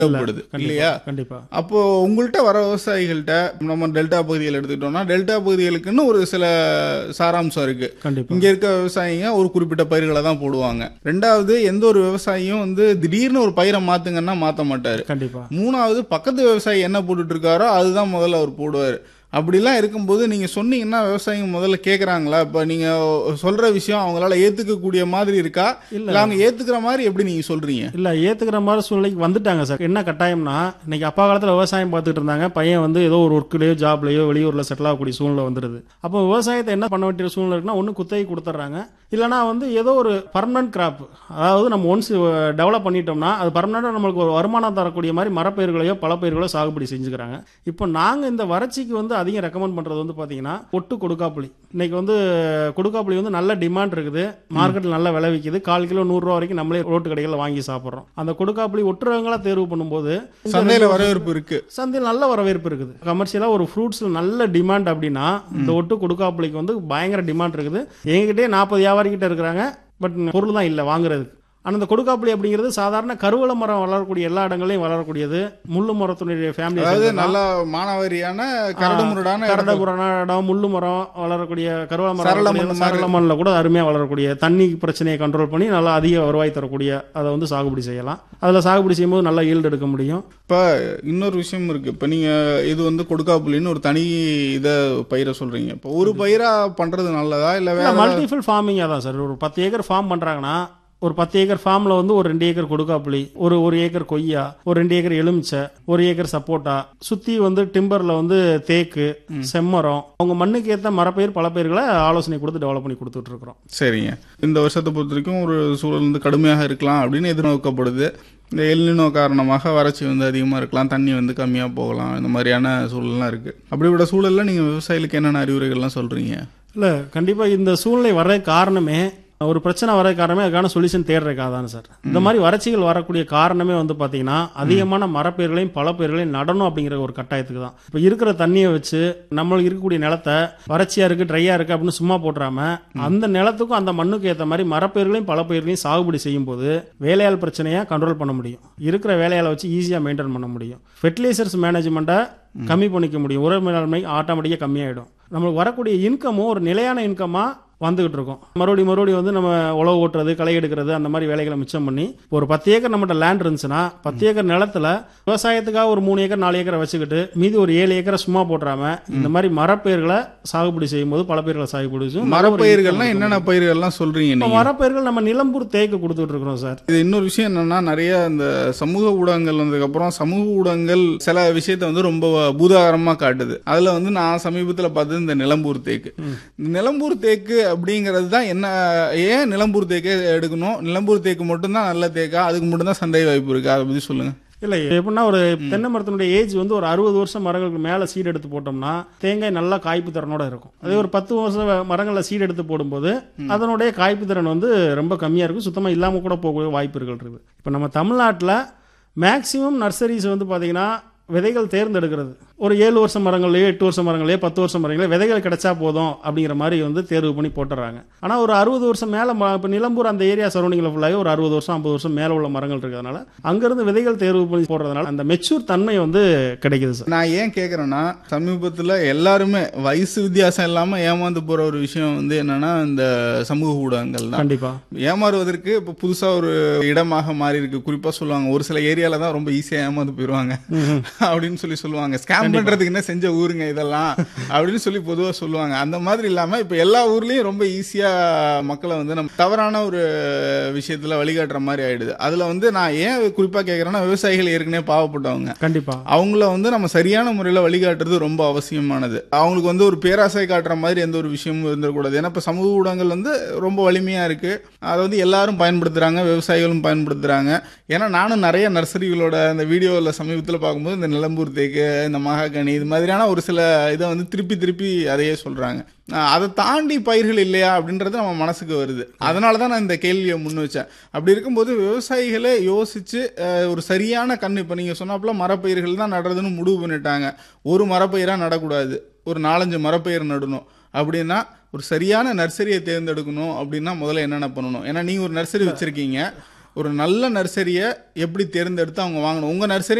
தேவைப்படுது இல்லையா கண்டிப்பா அப்போ உங்கள்கிட்ட வர விவசாயிகள்கிட்ட நம்ம டெல்டா பகுதிகள் எடுத்துக்கிட்டோம்னா டெல்டா பகுதிகளுக்குன்னு ஒரு சில சாராம்சம் இருக்கு கண்டிப்பா இங்க இருக்க விவசாயிங்க ஒரு குறிப்பிட்ட பயிர்களை தான் போடுவாங்க ரெண்டாவது எந்த ஒரு விவசாயியும் வந்து திடீர்னு ஒரு பயிரை மாத்துங்கன்னா மாத்த மாட்டாரு கண்டிப்பா மூணாவது பக்கத்து விவசாயி என்ன போட்டுட்டு இருக்காரோ அதுதான் முதல்ல அவர் போடுவார் அப்படிலாம் இருக்கும்போது நீங்க சொன்னீங்கன்னா விவசாயிங்க முதல்ல கேக்குறாங்களா இப்ப நீங்க சொல்ற விஷயம் அவங்களால ஏத்துக்கக்கூடிய மாதிரி இருக்கா இல்ல. இல்ல அவங்க ஏத்துக்கிற மாதிரி எப்படி நீங்க சொல்றீங்க இல்ல ஏத்துக்கிற மாதிரி சூழ்நிலைக்கு வந்துட்டாங்க சார் என்ன கட்டாயம்னா இன்னைக்கு அப்பா காலத்துல விவசாயம் பார்த்துட்டு இருந்தாங்க பையன் வந்து ஏதோ ஒரு ஒர்க்லயோ ஜாப்லயோ வெளியூர்ல செட்டில் ஆகக்கூடிய சூழ்நிலை வந்துருது அப்போ விவசாயத்தை என்ன பண்ண வேண்டிய சூழ்நிலை இருக்குன்னா ஒன்று குத்தகை கொடுத்துட்றாங்க இல்லைனா வந்து ஏதோ ஒரு பர்மனன்ட் கிராப் அதாவது நம்ம ஒன்ஸ் டெவலப் பண்ணிட்டோம்னா அது பர்மனண்டாக நம்மளுக்கு ஒரு வருமானம் தரக்கூடிய மாதிரி மரப்பயிர்களையோ பழப்பயிர்களோ சாகுபடி செஞ்சுக்கிறாங்க இப்போ நாங்கள் இந்த வறட்சிக்கு வந்து அதிகம் ரெக்கமெண்ட் பண்ணுறது வந்து பார்த்தீங்கன்னா ஒட்டு கொடுக்காப்புளி இன்னைக்கு வந்து கொடுக்காப்புளி வந்து நல்ல டிமாண்ட் இருக்குது மார்க்கெட்டில் நல்லா விலை விற்கிது கால் கிலோ நூறுரூவா வரைக்கும் நம்மளே ரோட்டு கடைகளில் வாங்கி சாப்பிட்றோம் அந்த கொடுக்காப்புளி ஒட்டுறவங்களா தேர்வு பண்ணும்போது சந்தையில வரவேற்பு இருக்கு சந்தையில் நல்ல வரவேற்பு இருக்குது கமர்ஷியலாக ஒரு ஃப்ரூட்ஸில் நல்ல டிமாண்ட் அப்படின்னா இந்த ஒட்டு கொடுக்காப்புளிக்கு வந்து பயங்கர டிமாண்ட் இருக்குது எங்ககிட்டயே நாற்பது வியாபாரிகிட்ட இருக்கிறாங்க பட் பொருள் தான் இல்லை வாங்குறதுக்கு ஆனால் இந்த கொடுக்காப்புளி அப்படிங்கிறது சாதாரண கருவள மரம் வளரக்கூடிய எல்லா இடங்களையும் வளரக்கூடிய முள்ளு மரத்தினுடைய ஃபேமிலி அதாவது நல்லா மானாவாரியான கரடுமுரடான கரட இடத்துல- குரண இடம் முள்ளு மரம் வளரக்கூடிய கருவள மரம் சரள வளரக்கூடிய மண் சரள மண்ணில் கூட அருமையாக வளரக்கூடிய தண்ணி பிரச்சனையை கண்ட்ரோல் பண்ணி நல்லா அதிக வருவாய் தரக்கூடிய அதை வந்து சாகுபடி செய்யலாம் அதில் சாகுபடி செய்யும்போது நல்லா ஈல்டு எடுக்க முடியும் இப்ப இன்னொரு விஷயம் இருக்கு இப்ப நீங்க இது வந்து கொடுக்காப்புலின்னு ஒரு தனி இத பயிரை சொல்றீங்க இப்ப ஒரு பயிரா பண்றது நல்லதா இல்ல வேற மல்டிஃபில் ஃபார்மிங்காக தான் சார் ஒரு பத்து ஏக்கர் ஃபார்ம் பண்ணுறாங்கன்னா ஒரு பத்து ஏக்கர் ஃபார்மில் வந்து ஒரு ரெண்டு ஏக்கர் கொடுக்காப்புளி ஒரு ஒரு ஏக்கர் கொய்யா ஒரு ரெண்டு ஏக்கர் எலுமிச்சை ஒரு ஏக்கர் சப்போட்டா சுற்றி வந்து டிம்பரில் வந்து தேக்கு செம்மரம் அவங்க மண்ணுக்கு ஏற்ற மரப்பயிர் பல பயிர்களை ஆலோசனை கொடுத்து டெவலப் பண்ணி கொடுத்துட்டு இருக்கிறோம் சரிங்க இந்த வருஷத்தை பொறுத்த வரைக்கும் ஒரு சூழல் வந்து கடுமையாக இருக்கலாம் அப்படின்னு எதிர்நோக்கப்படுது இந்த எல்னினோ காரணமாக வறட்சி வந்து அதிகமாக இருக்கலாம் தண்ணி வந்து கம்மியாக போகலாம் இந்த மாதிரியான சூழல்லாம் இருக்கு அப்படிப்பட்ட சூழல்ல நீங்க விவசாயிகளுக்கு என்னென்ன அறிவுரைகள்லாம் சொல்றீங்க இல்லை கண்டிப்பாக இந்த சூழ்நிலை வர காரணமே ஒரு பிரச்சனை வர காரணமே அதுக்கான சொல்யூஷன் தேடுறதுக்காக தானே சார் இந்த மாதிரி வறட்சிகள் வரக்கூடிய காரணமே வந்து பார்த்தீங்கன்னா அதிகமான மரப்பயிர்களையும் பழப்பயிர்களையும் நடணும் அப்படிங்கிற ஒரு கட்டாயத்துக்கு தான் இப்போ இருக்கிற தண்ணியை வச்சு நம்மளுக்கு இருக்கக்கூடிய நிலத்தை வறட்சியாக இருக்குது ட்ரையாக இருக்குது அப்படின்னு சும்மா போட்டுறாம அந்த நிலத்துக்கும் அந்த மண்ணுக்கு ஏற்ற மாதிரி மரப்பயிர்களையும் பழப்பயிர்களையும் சாகுபடி செய்யும்போது வேலையாள் பிரச்சனையை கண்ட்ரோல் பண்ண முடியும் இருக்கிற வேலையாளை வச்சு ஈஸியாக மெயின்டைன் பண்ண முடியும் ஃபெர்டிலைசர்ஸ் மேனேஜ்மெண்ட்டை கம்மி பண்ணிக்க முடியும் உர மேலாண்மை ஆட்டோமேட்டிக்காக கம்மியாயிடும் நம்மளுக்கு வரக்கூடிய இன்கமும் ஒரு நிலையான இன்கமாக வந்துகிட்டு இருக்கோம் மறுபடியும் மறுபடியும் வந்து நம்ம உழவு ஓட்டுறது களை எடுக்கிறது அந்த மாதிரி வேலைகளை மிச்சம் பண்ணி ஒரு பத்து ஏக்கர் நம்மகிட்ட லேண்ட் இருந்துச்சுன்னா பத்து ஏக்கர் நிலத்துல விவசாயத்துக்காக ஒரு மூணு ஏக்கர் நாலு ஏக்கரை வச்சுக்கிட்டு மீதி ஒரு ஏழு ஏக்கரை சும்மா போட்டுறாம இந்த மாதிரி மரப்பயிர்களை சாகுபடி செய்யும்போது பல பயிர்களை சாகுபடி செய்யும் மரப்பயிர்கள்னா என்னென்ன பயிர்கள்லாம் சொல்றீங்க இப்போ நீங்க மரப்பயிர்கள் நம்ம நிலம்பூர் தேக்கு கொடுத்துட்டு இருக்கிறோம் சார் இது இன்னொரு விஷயம் என்னன்னா நிறைய இந்த சமூக ஊடகங்கள் வந்ததுக்கு அப்புறம் சமூக ஊடகங்கள் சில விஷயத்த வந்து ரொம்ப பூதாகரமா காட்டுது அதுல வந்து நான் சமீபத்துல பார்த்தது இந்த நிலம்பூர் தேக்கு இந்த நிலம்பூர் தேக்கு அப்படிங்கிறது தான் என்ன ஏன் நிலம்பூர் தேக்கே எடுக்கணும் நிலம்பூர் தேக்கு மட்டும்தான் நல்ல தேக்கா அதுக்கு மட்டும்தான் சந்தை வாய்ப்பு இருக்கு அதை பத்தி சொல்லுங்க இல்லை எப்படின்னா ஒரு தென்னை மரத்தினுடைய ஏஜ் வந்து ஒரு அறுபது வருஷம் மரங்களுக்கு மேலே சீடு எடுத்து போட்டோம்னா தேங்காய் நல்லா காய்ப்பு திறனோட இருக்கும் அதே ஒரு பத்து வருஷம் மரங்களில் சீடு எடுத்து போடும்போது அதனுடைய காய்ப்பு திறன் வந்து ரொம்ப கம்மியாக இருக்கும் சுத்தமாக இல்லாமல் கூட போகக்கூடிய வாய்ப்புகள் இருக்குது இப்போ நம்ம தமிழ்நாட்டில் மேக்ஸிமம் நர்சரிஸ் வந்து பார்த்தீங்கன்னா விதைகள் தேர்ந்தெடுக்கிறது ஒரு ஏழு வருஷம் மரங்கள்லையோ எட்டு வருஷம் மரங்களையோ பத்து வருஷம் மரங்களே விதைகள் கிடைச்சா போதும் அப்படிங்கிற மாதிரி வந்து தேர்வு பண்ணி போட்டுறாங்க ஆனால் ஒரு அறுபது வருஷம் மேலே இப்போ நிலம்பூர் அந்த ஏரியா சரௌண்டிங்கில் ஃபுல்லாகவே ஒரு அறுபது வருஷம் ஐம்பது வருஷம் மேலே உள்ள மரங்கள் இருக்கிறதுனால அங்கேருந்து விதைகள் தேர்வு பண்ணி போடுறதுனால அந்த மெச்சூர் தன்மை வந்து கிடைக்குது சார் நான் ஏன் கேக்குறேன்னா சமீபத்துல எல்லாருமே வயசு வித்தியாசம் இல்லாம ஏமாந்து போற ஒரு விஷயம் வந்து என்னன்னா இந்த சமூக ஊடகங்கள் தான் கண்டிப்பாக ஏமாறுவதற்கு இப்போ புதுசா ஒரு இடமாக மாறி இருக்கு குறிப்பா சொல்லுவாங்க ஒரு சில ஏரியால தான் ரொம்ப ஈஸியா ஏமாந்து போயிருவாங்க அப்படின்னு சொல்லி சொல்லுவாங்க ஸ்கேம் பண்றதுக்கு என்ன செஞ்ச ஊருங்க இதெல்லாம் அப்படின்னு சொல்லி பொதுவா சொல்லுவாங்க அந்த மாதிரி இல்லாம இப்ப எல்லா ஊர்லயும் ரொம்ப ஈஸியா மக்களை வந்து நம்ம தவறான ஒரு விஷயத்துல வழிகாட்டுற மாதிரி ஆயிடுது அதுல வந்து நான் ஏன் குறிப்பா கேக்குறேன்னா விவசாயிகள் ஏற்கனவே பாவப்பட்டவங்க கண்டிப்பாக அவங்கள வந்து நம்ம சரியான முறையில் வழிகாட்டுறது ரொம்ப அவசியமானது அவங்களுக்கு வந்து ஒரு பேராசை காட்டுற மாதிரி எந்த ஒரு விஷயமும் இருந்துடக்கூடாது ஏன்னா இப்போ சமூக ஊடகங்கள் வந்து ரொம்ப வலிமையா இருக்கு அதை வந்து எல்லாரும் பயன்படுத்துறாங்க விவசாயிகளும் பயன்படுத்துறாங்க ஏன்னா நானும் நிறைய நர்சரிகளோட அந்த வீடியோவில் சமீபத்தில் பார்க்கும்போது இந்த நிலம்பூர் தேக்கு இந்த மகாகனி இது மாதிரியான ஒரு சில இதை வந்து திருப்பி திருப்பி அதையே சொல்றாங்க ஆஹ் அதை தாண்டி பயிர்கள் இல்லையா அப்படின்றது நம்ம மனசுக்கு வருது அதனால தான் நான் இந்த கேள்வியை முன் வச்சேன் அப்படி இருக்கும்போது விவசாயிகளே யோசிச்சு ஆஹ் ஒரு சரியான கண்ணு இப்போ நீங்கள் சொன்னாப்புல மரப்பயிர்கள் தான் நடுறதுன்னு முடிவு பண்ணிட்டாங்க ஒரு மரப்பயிராக நடக்கூடாது ஒரு நாலஞ்சு மரப்பயிர் நடணும் அப்படின்னா ஒரு சரியான நர்சரியை தேர்ந்தெடுக்கணும் அப்படின்னா முதல்ல என்னென்ன பண்ணணும் ஏன்னா நீங்கள் ஒரு நர்சரி வச்சிருக்கீங்க ஒரு நல்ல நர்சரியை எப்படி தேர்ந்தெடுத்து அவங்க வாங்கணும் உங்க நர்சரி